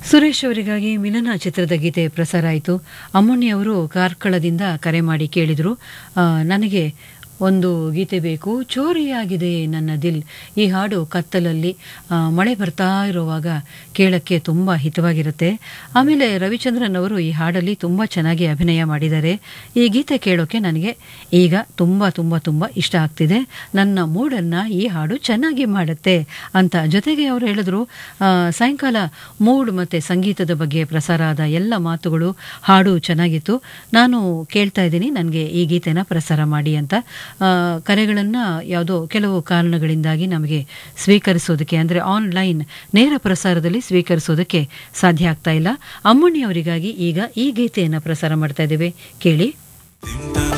ಸುರೇಶ್ ಅವರಿಗಾಗಿ ಮಿಲನ ಚಿತ್ರದ ಗೀತೆ ಪ್ರಸಾರ ಆಯಿತು ಅಮ್ಮಣ್ಣಿಯವರು ಕಾರ್ಕಳದಿಂದ ಕರೆ ಮಾಡಿ ಕೇಳಿದರು ಆ, ನನಗೆ ಒಂದು ಗೀತೆ ಬೇಕು ಚೋರಿಯಾಗಿದೆ ನನ್ನ ದಿಲ್ ಈ ಹಾಡು ಕತ್ತಲಲ್ಲಿ ಆ, ಮಳೆ ಬರ್ತಾ ಇರುವಾಗ ಕೇಳಕ್ಕೆ ತುಂಬ ಹಿತವಾಗಿರುತ್ತೆ ಆಮೇಲೆ ರವಿಚಂದ್ರನ್ ಅವರು ಈ ಹಾಡಲ್ಲಿ ತುಂಬ ಚೆನ್ನಾಗಿ ಅಭಿನಯ ಮಾಡಿದ್ದಾರೆ ಈ ಗೀತೆ ಕೇಳೋಕ್ಕೆ ನನಗೆ ಈಗ ತುಂಬ ತುಂಬ ತುಂಬ ಇಷ್ಟ ಆಗ್ತಿದೆ ನನ್ನ ಮೂಡನ್ನು ಈ ಹಾಡು ಚೆನ್ನಾಗಿ ಮಾಡುತ್ತೆ ಅಂತ ಜೊತೆಗೆ ಅವರು ಹೇಳಿದ್ರು ಆ, ಸಾಯಂಕಾಲ ಮೂಡ್ ಮತ್ತು ಸಂಗೀತದ ಬಗ್ಗೆ ಪ್ರಸಾರ ಆದ ಎಲ್ಲ ಮಾತುಗಳು ಹಾಡು ಚೆನ್ನಾಗಿತ್ತು ನಾನು ಕೇಳ್ತಾ ಇದ್ದೀನಿ ನನಗೆ ಈ ಗೀತೆನ ಪ್ರಸಾರ ಮಾಡಿ ಅಂತ ಕರೆಗಳನ್ನು ಯಾವುದೋ ಕೆಲವು ಕಾರಣಗಳಿಂದಾಗಿ ನಮಗೆ ಸ್ವೀಕರಿಸೋದಕ್ಕೆ ಅಂದರೆ ಆನ್ಲೈನ್ ನೇರ ಪ್ರಸಾರದಲ್ಲಿ ಸ್ವೀಕರಿಸೋದಕ್ಕೆ ಸಾಧ್ಯ ಆಗ್ತಾ ಇಲ್ಲ ಅಮ್ಮಣ್ಣಿ ಅವರಿಗಾಗಿ ಈಗ ಈ ಗೀತೆಯನ್ನು ಪ್ರಸಾರ ಮಾಡ್ತಾ ಇದ್ದೇವೆ ಕೇಳಿ ತಿಂತನ